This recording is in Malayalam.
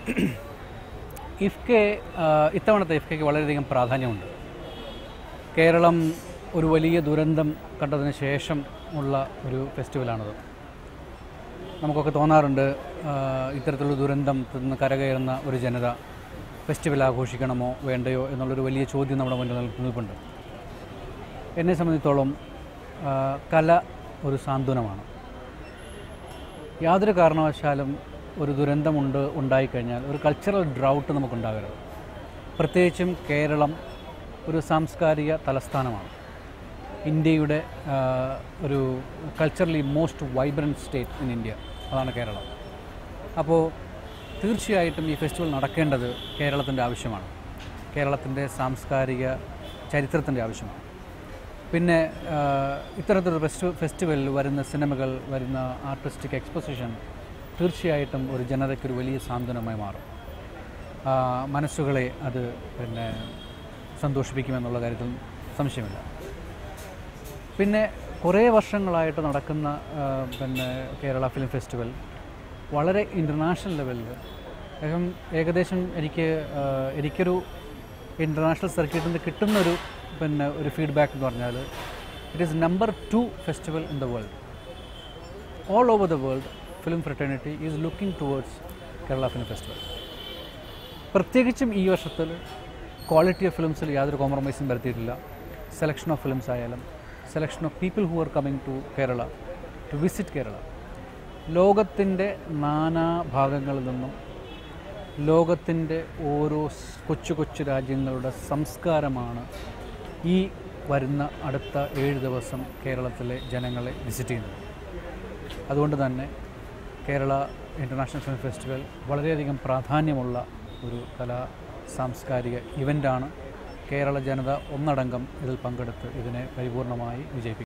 ഇഫ്കെ ആ, ഇത്തവണത്തെ ഇഫ്കയ്ക്ക് വളരെയധികം പ്രാധാന്യമുണ്ട് കേരളം ഒരു വലിയ ദുരന്തം കണ്ടതിന് ശേഷം ഉള്ള ഒരു ഫെസ്റ്റിവലാണത് നമുക്കൊക്കെ തോന്നാറുണ്ട് ആ, ഇത്തരത്തിലുള്ള ദുരന്തത്തിൽ നിന്ന് കരകയറുന്ന ഒരു ജനത ഫെസ്റ്റിവൽ ആഘോഷിക്കണമോ വേണ്ടയോ എന്നുള്ളൊരു വലിയ ചോദ്യം നമ്മുടെ മുന്നിൽ നിൽ- നിൽപ്പുണ്ട് എന്നെ സംബന്ധിച്ചോളം ആ, കല ഒരു സാന്ത്വനമാണ് യാതൊരു കാരണവശാലും ഒരു ദുരന്തമുണ്ട് ഉണ്ടായിക്കഴിഞ്ഞാൽ ഒരു കൾച്ചറൽ ഡ്രൗട്ട് നമുക്കുണ്ടാകരുത് പ്രത്യേകിച്ചും കേരളം ഒരു സാംസ്കാരിക തലസ്ഥാനമാണ് ഇന്ത്യയുടെ ആ, ഒരു culturally most vibrant state in India അതാണ് കേരളം അപ്പോൾ തീർച്ചയായിട്ടും ഈ ഫെസ്റ്റിവൽ നടക്കേണ്ടത് കേരളത്തിൻ്റെ ആവശ്യമാണ് കേരളത്തിൻ്റെ സാംസ്കാരിക ചരിത്രത്തിൻ്റെ ആവശ്യമാണ് പിന്നെ ആ, ഇത്തരത്തിലൊരു ഫെസ്റ്റി ഫെസ്റ്റിവലിൽ വരുന്ന സിനിമകൾ വരുന്ന ആർട്ടിസ്റ്റിക് എക്സ്പോസിഷൻ തീർച്ചയായിട്ടും ഒരു ജനതയ്ക്കൊരു വലിയ സാന്ത്വനമായി മാറും ആ, മനസ്സുകളെ അത് പിന്നെ സന്തോഷിപ്പിക്കുമെന്നുള്ള കാര്യത്തിൽ സംശയമില്ല പിന്നെ കുറേ വർഷങ്ങളായിട്ട് നടക്കുന്ന ആ, പിന്നെ കേരള ഫിലിം ഫെസ്റ്റിവൽ വളരെ ഇൻ്റർനാഷണൽ ലെവലിൽ ഏകം ഏകദേശം എനിക്ക് ആ, എനിക്കൊരു ഇൻ്റർനാഷണൽ സർക്യൂട്ടിൽ നിന്ന് കിട്ടുന്നൊരു പിന്നെ ഒരു ഫീഡ്ബാക്ക് എന്ന് പറഞ്ഞാൽ it is number two festival in the world all over the world film fraternity is looking towards Kerala film festival പ്രത്യേകിച്ചും ഈ വർഷത്തിൽ ക്വാളിറ്റി ഓഫ് ഫിലിംസിൽ യാതൊരു കോംപ്രമൈസും വരുത്തിയിട്ടില്ല സെലക്ഷൻ ഓഫ് ഫിലിംസ് ആയാലും selection of people who are coming to Kerala to visit Kerala ലോകത്തിൻ്റെ നാനാ ഭാഗങ്ങളിൽ നിന്നും ലോകത്തിൻ്റെ ഓരോ സ് കൊച്ചു കൊച്ചു രാജ്യങ്ങളുടെ സംസ്കാരമാണ് ഈ വരുന്ന അടുത്ത ഏഴ് ദിവസം കേരളത്തിലെ ജനങ്ങളെ വിസിറ്റ് ചെയ്യുന്നത് അതുകൊണ്ട് തന്നെ കേരള ഇൻ്റർനാഷണൽ ഫിലിം ഫെസ്റ്റിവൽ വളരെയധികം പ്രാധാന്യമുള്ള ഒരു കലാ സാംസ്കാരിക ഇവൻ്റാണ് കേരള ജനത ഒന്നടങ്കം ഇതിൽ പങ്കെടുത്ത് ഇതിനെ പരിപൂർണമായി വിജയിപ്പിക്കും